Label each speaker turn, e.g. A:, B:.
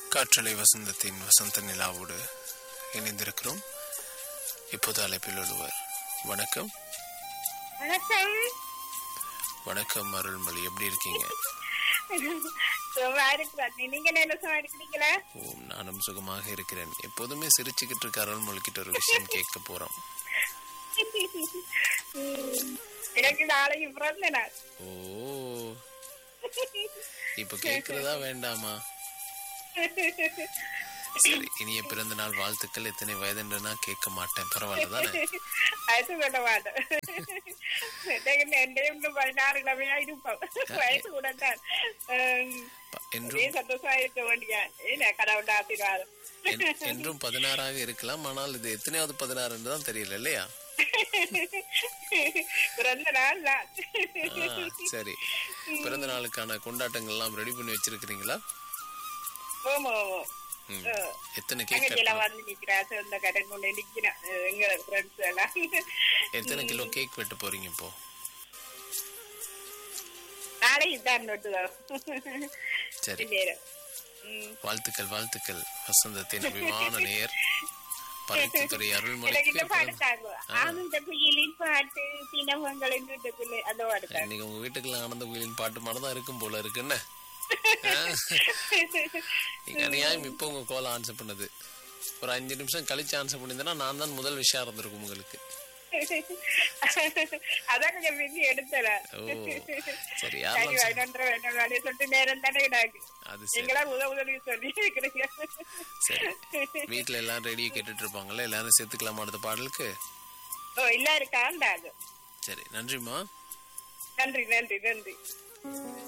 A: காற்றலை வசந்தத்தின் வசந்த நிலாவோடு இணைந்திருக்கிறோம் இப்போது அழைப்பில் ஒருவர் வணக்கம்
B: வணக்கம்
A: வணக்கம் அருள்மொழி எப்படி இருக்கீங்க
B: சுகமா இருக்கிறேன் நீங்க என்ன சுகமா இருக்கிறீங்களா
A: ஓம் நானும் சுகமாக இருக்கிறேன் எப்போதுமே சிரிச்சுக்கிட்டு இருக்க அருள்மொழி கிட்ட ஒரு விஷயம் கேட்க போறோம்
B: உம், எனக்கு நாளைக்கு பிறந்த நாள்
A: ஓ இப்ப கேக்குறதா வேண்டாமா சரி இனிய பிறந்த நாள் வாழ்த்துக்கள் எத்தனை வயதுன்றனா கேட்க மாட்டேன் பரவாயில்ல தானே
B: அது சொல்ல மாட்டேன் எனக்கு எന്റെ இன்னும் பதினாறு கிழமையா இருப்போம் வயசு கூட தான் உம்,
A: ப-
B: அப்படியே
A: என்றும்
B: சந்தோஷமா இருக்க வேண்டிய என்ன கடவுள் ஆசீர்வாதம்
A: என்- என்றும் பதினாறாக இருக்கலாம் ஆனால் இது எத்தனையாவது பதினாறுன்னு தான் தெரியல இல்லையா
B: பிறந்த நாள் நான்
A: ஆ, சரி பிறந்த நாளுக்கான கொண்டாட்டங்கள் எல்லாம் ரெடி பண்ணி வச்சிருக்கிறீங்களா
B: ஓமோ ஓமோ
A: ம்.
B: ஆ.
A: எத்தனை கேக்
B: அங்கெல்லாம் வந்து நிக்கிறா சொந்த கடன் கொண்டு நிக்கிறேன் எங்க ஃப்ரெண்ட்ஸ் எல்லாம்
A: எத்தனை கிலோ கேக் வெட்ட போறீங்க இப்போ
B: நாளை இதான் நோட்டுதான்
A: சரி
B: நேரம் ம்.
A: வாழ்த்துக்கள் வாழ்த்துக்கள் வசந்தத்தின் அபிமான நேயர் பருத்தித்துறை
B: எனக்கு
A: அருள்மொழிக்கு
B: இந்த பாட்டு தாங்க ஆனந்த குயிலின் பாட்டு சினமங்களின் வீட்டுக்குள்ளே அந்த பாட்டு தாங்க
A: இன்னைக்கு உங்க வீட்டுக்குள்ள ஆனந்த குயிலின் பாட்டு மாதிரி தான் இருக்கும் போல இருக்குன்னு நீங்க அநியாயம் இப்போ உங்க கோல ஆன்சர் பண்ணது ஒரு அஞ்சு நிமிஷம் கழிச்சு ஆன்சர் பண்ணியிருந்தேன்னா நான் தான் முதல் விஷயம் இருந்திருக்கும் உங்களுக்கு
B: அதான் கொஞ்சம் பிஸி எடுத்துறேன்
A: ஓ சரி
B: சரி
A: யாரெல்லாம் சொ-
B: வேணுன்ற வேணும் வேலையை சொல்லிட்டு நேரம் தானே கிடாக்கு
A: அது சரி
B: நீங்களா உதவி உதவி சொல்லி இருக்கிறீங்க
A: சரி வீட்ல எல்லாம் ரெடியா கேட்டுட்டு இருப்பாங்கல்ல எல்லாரும் சேர்த்துக்கலாமா அடுத்த பாடலுக்கு
B: ஓ இல்ல இருக்கா சரி
A: சரி நன்றிம்மா
B: நன்றி நன்றி நன்றி